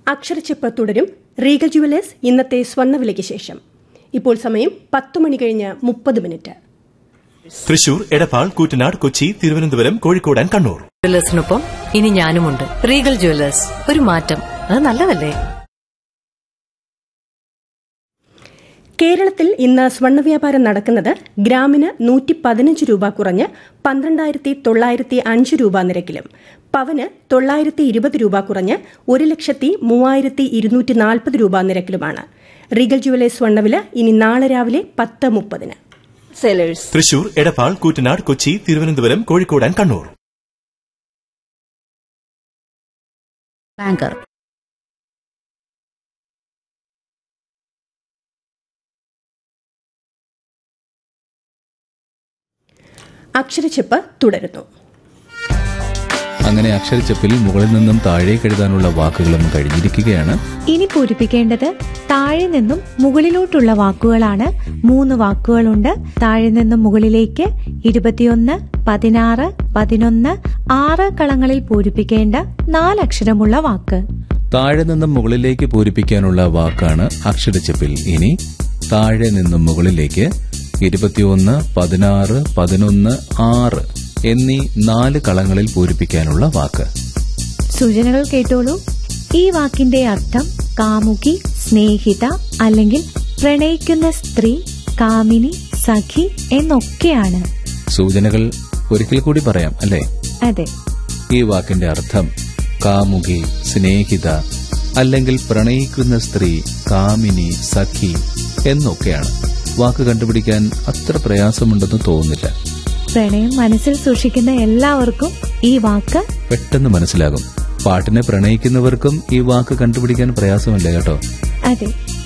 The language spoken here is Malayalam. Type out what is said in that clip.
അക്ഷരച്ചെപ്പ് തുടരും റീഗൽ ജുവലേഴ്സ് ഇന്നത്തെ സ്വർണ്ണവിലയ്ക്ക് ശേഷം ഇപ്പോൾ സമയം പത്ത് മണി കഴിഞ്ഞ് മുപ്പത് മിനിറ്റ് തൃശൂർ എടപ്പാൾ കൂറ്റനാട് കൊച്ചി തിരുവനന്തപുരം കോഴിക്കോട് ആൻഡ് കണ്ണൂർ ജ്വല്ലേഴ്സിനൊപ്പം ഇനി ഞാനുമുണ്ട് റീഗൽ ജ്വല്ലേഴ്സ് ഒരു മാറ്റം അത് നല്ലതല്ലേ കേരളത്തിൽ ഇന്ന് സ്വർണ്ണ വ്യാപാരം നടക്കുന്നത് ഗ്രാമിന് നൂറ്റി പതിനഞ്ച് രൂപ കുറഞ്ഞ് പന്ത്രണ്ടായിരത്തി തൊള്ളായിരത്തി അഞ്ച് രൂപ നിരക്കിലും പവന് തൊള്ളായിരത്തി ഇരുപത് രൂപ കുറഞ്ഞ് ഒരു ലക്ഷത്തി മൂവായിരത്തി ഇരുന്നൂറ്റി നാൽപ്പത് രൂപ നിരക്കിലുമാണ് റീഗൽ ജുവലേഴ്സ് സ്വർണ്ണവില ഇനി നാളെ രാവിലെ പത്ത് മുപ്പതിന് sellers Thrissur Edappal Koottanad Kochi Thiruvananthapuram Kozhikode and Kannur banker അക്ഷരച്ചെപ്പ് തുടരുന്നു അങ്ങനെ അക്ഷരച്ചപ്പിൽ മുകളിൽ നിന്നും താഴേക്ക് എഴുതാനുള്ള വാക്കുകളും കഴിഞ്ഞിരിക്കുകയാണ് ഇനി പൂരിപ്പിക്കേണ്ടത് താഴെ നിന്നും മുകളിലോട്ടുള്ള വാക്കുകളാണ് മൂന്ന് വാക്കുകളുണ്ട് താഴെ നിന്നും മുകളിലേക്ക് ഇരുപത്തിയൊന്ന് പതിനാറ് പതിനൊന്ന് ആറ് കളങ്ങളിൽ പൂരിപ്പിക്കേണ്ട നാലക്ഷരമുള്ള വാക്ക് താഴെ നിന്നും മുകളിലേക്ക് പൂരിപ്പിക്കാനുള്ള വാക്കാണ് അക്ഷരച്ചപ്പിൽ ഇനി താഴെ നിന്നും മുകളിലേക്ക് ഇരുപത്തിയൊന്ന് പതിനാറ് പതിനൊന്ന് ആറ് എന്നീ നാല് കളങ്ങളിൽ പൂരിപ്പിക്കാനുള്ള വാക്ക് സൂചനകൾ കേട്ടോളൂ ഈ വാക്കിന്റെ അർത്ഥം കാമുകി സ്നേഹിത അല്ലെങ്കിൽ പ്രണയിക്കുന്ന സ്ത്രീ കാമിനി സഖി എന്നൊക്കെയാണ് സൂചനകൾ ഒരിക്കൽ കൂടി പറയാം അല്ലേ അതെ ഈ വാക്കിന്റെ അർത്ഥം കാമുകി സ്നേഹിത അല്ലെങ്കിൽ പ്രണയിക്കുന്ന സ്ത്രീ കാമിനി സഖി എന്നൊക്കെയാണ് വാക്ക് കണ്ടുപിടിക്കാൻ അത്ര പ്രയാസമുണ്ടെന്ന് തോന്നുന്നില്ല പ്രണയം മനസ്സിൽ സൂക്ഷിക്കുന്ന എല്ലാവർക്കും ഈ വാക്ക് പെട്ടെന്ന് മനസ്സിലാകും പാട്ടിനെ പ്രണയിക്കുന്നവർക്കും ഈ വാക്ക് കണ്ടുപിടിക്കാൻ പ്രയാസമല്ല കേട്ടോ അതെ